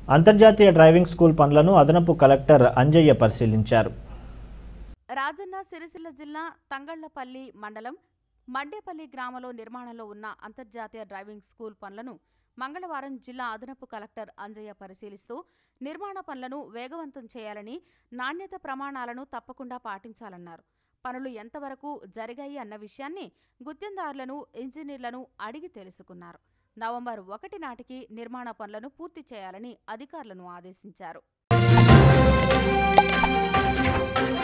అంతర్జాతీయ driving school పనులను అదనపు కలెక్టర్ అంజయ్య పరిశీలించారు రాజన్న సిరిసిల్ల జిల్లా తంగళ్లపల్లి మండలం మండేపల్లి గ్రామంలో నిర్మాణంలో ఉన్న అంతర్జాతీయ డ్రైవింగ్ స్కూల్ పనులను మంగళవారం జిల్లా అదనపు కలెక్టర్ అంజయ్య పరిశీలిస్తూ నిర్మాణ పనులను వేగవంతం చేయాలని నాణ్యత ప్రమాణాలను తప్పకుండా పాటించాలన్నారు పనులు ఎంతవరకు జరిగాయి అన్న విషయాన్ని గుత్తందారులను ఇంజనీర్లను అడిగి తెలుసుకున్నారు నవంబర్ ఒకటి నాటికి నిర్మాణ పనులను పూర్తి చేయాలని అధికారులను ఆదేశించారు